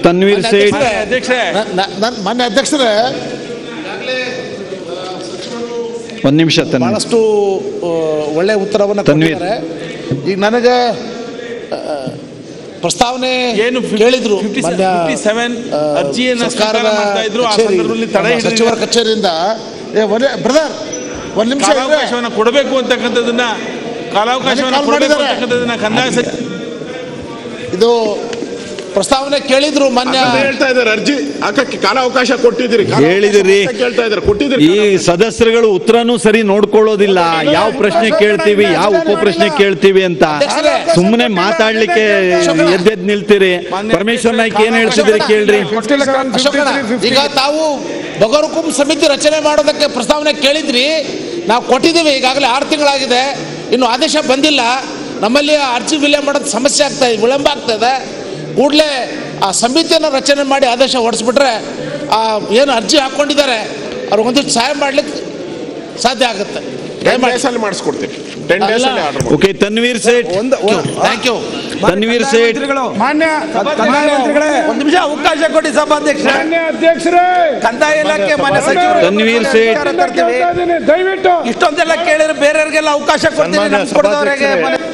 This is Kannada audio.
ತನ್ವೀರ್ ಸೇಠ್ ಅಧ್ಯಕ್ಷರೇ ನ- ನ- ನನ್ ಮಾನ್ಯ ಅಧ್ಯಕ್ಷರೇ ಒಂದ್ ನಿಮಿಷ ತನ್ವೀರ್ ಬಹಳಷ್ಟು ಆ, ಒಳ್ಳೆ ಉತ್ತರವನ್ನು ತನ್ವೀರ್. ಕೊಟ್ಟಿದ್ದಾರೆ ಈಗ ನನಗೆ ಆ, ಪ್ರಸ್ತಾವನೆ ಏನು ಕೇಳಿದ್ರು ಮಾನ್ಯ, ಸೆವೆನ್ ಆ, ಅರ್ಜಿಯನ್ನ ಸರ್ಕಾರದ ಸ್ವೀಕಾರ ಮಾಡ್ತಾ ಇದ್ರು ಆ ಕಚೇರಿ, ಸಂದರ್ಭದಲ್ಲಿ ತಡೆ ನಮ್ಮ ಹಿಡಿದಿಲ್ಲ. ಸಚಿವರ ಕಚೇರಿಯಿಂದ ಏ ಬ್ರದರ್ ಒಂದ್ ನಿಮಿಷ ಇದ್ರೆ ಕಾಲಾವಕಾಶವನ್ನ ಕೊಡಬೇಕು ಅಂತಕ್ಕಂಥದ್ದನ್ನ ಕಾಲಾವಕಾಶವನ್ನ ನನಗೆ ಕಾಲ್ ಕೊಡಬೇಕು ಮಾಡಿದ್ದಾರೆ. ಅಂತಕ್ಕಂಥದ್ದನ್ನ ಕಂದಾಯ ಸಚಿವ ಇದು ಪ್ರಸ್ತಾವನೆ ಕೇಳಿದ್ರು ಮಾನ್ಯ ಅದನ್ನ ಹೇಳ್ತಾ ಇದ್ದಾರೆ ಅರ್ಜಿ ಹಾಕಕ್ಕೆ ಕಾಲಾವಕಾಶ ಕೊಟ್ಟಿದ್ದೀರಿ ಕಾಲಾವಕಾಶ ಹೇಳಿದಿರಿ. ಅಂತ ಕೇಳ್ತಾ ಇದ್ದಾರೆ ಕೊಟ್ಟಿದ್ದೀರಿ ಈ ಸದಸ್ಯರುಗಳು ಉತ್ತರನೂ ಸರಿ ನೋಡ್ಕೊಳ್ಳೋದಿಲ್ಲ ಯಾವ ಪ್ರಶ್ನೆ ಕೇಳ್ತೀವಿ ಯಾವ ಉಪ ಪ್ರಶ್ನೆ ಕೇಳ್ತೀವಿ ಅಂತ ಸುಮ್ಮನೆ ಮಾತಾಡ್ಲಿಕ್ಕೆ ಎದ್ದೆದ್ ನಿಲ್ತೀರಿ ಪರಮೇಶ್ವರ್ ನಾಯ್ಕ ಏನ್ ಹೇಳ್ತಿದ್ರಿ ಕೇಳ್ರಿ ಅಶೋಕಣ್ಣ, ಈಗ ತಾವು ಬಗರ್ಕುಂ ಸಮಿತಿ ರಚನೆ ಮಾಡೋದಕ್ಕೆ ಪ್ರಸ್ತಾವನೆ ಕೇಳಿದ್ರಿ ನಾವು ಕೊಟ್ಟಿದ್ದೀವಿ ಈಗಾಗಲೇ ಆರು ತಿಂಗಳಾಗಿದೆ ಇನ್ನು ಆದೇಶ ಬಂದಿಲ್ಲ ನಮ್ಮಲ್ಲಿ ಆ ಅರ್ಜಿ ವಿಲಂಬ ಮಾಡೋದು ಸಮಸ್ಯೆ ಆಗ್ತಾ ಇದೆ ವಿಳಂಬ ಆಗ್ತಾ ಇದೆ ಕೂಡಲೇ ಆ ಸಮಿತಿಯನ್ನು ರಚನೆ ಮಾಡಿ ಆದೇಶ ಹೊಡಿಸ್ಬಿಟ್ರೆ ಆ ಏನು ಅರ್ಜಿ ಹಾಕ್ಕೊಂಡಿದ್ದಾರೆ ಅವ್ರಿಗೆ ಒಂದಿಷ್ಟು ಸಹಾಯ ಮಾಡ್ಲಿಕ್ಕೆ ಸಾಧ್ಯ ಆಗುತ್ತೆ ಟೆನ್ ದಯಮಾಡಿ ಡೇಸ್ ಅಲ್ಲಿ ಮಾಡಿಸ್ಕೊಡ್ತೀವಿ ಟೆನ್ ಡೇಸ್ ಅಲ್ಲಿ order okay Tanveer Sait thank you Tanveer Sait ಮಾನ್ಯ ಕಂದಾಯ ಮಂತ್ರಿಗಳೇ ಒಂದು ನಿಮಿಷ ಅವಕಾಶ ಕೊಡಿ ಸಭಾಧ್ಯಕ್ಷ ಮಾನ್ಯ ಅಧ್ಯಕ್ಷರೇ ಕಂದಾಯ ಇಲಾಖೆ ಮಾನ್ಯ ಸಚಿವರು ತನ್ವೀರ್ ಸೇಠ್ ವಿಚಾರ ತರ್ತೀವಿ. ಕೇಳ್ತಾ ಇದ್ದೀನಿ, ದಯವಿಟ್ಟು ಇಷ್ಟೊಂದೆಲ್ಲ ಕೇಳಿದ್ರೆ ಬೇರೆಯವ್ರಿಗೆಲ್ಲ ಅವಕಾಶ ಕೊಡ್ತೀವಿ ಸನ್ಮಾನ್ಯ ನಮ್ಗೆ ಕೊಡದವ್ರಿಗೆ ಸಭಾಧ್ಯಕ್ಷರೇ. ಮನೆ-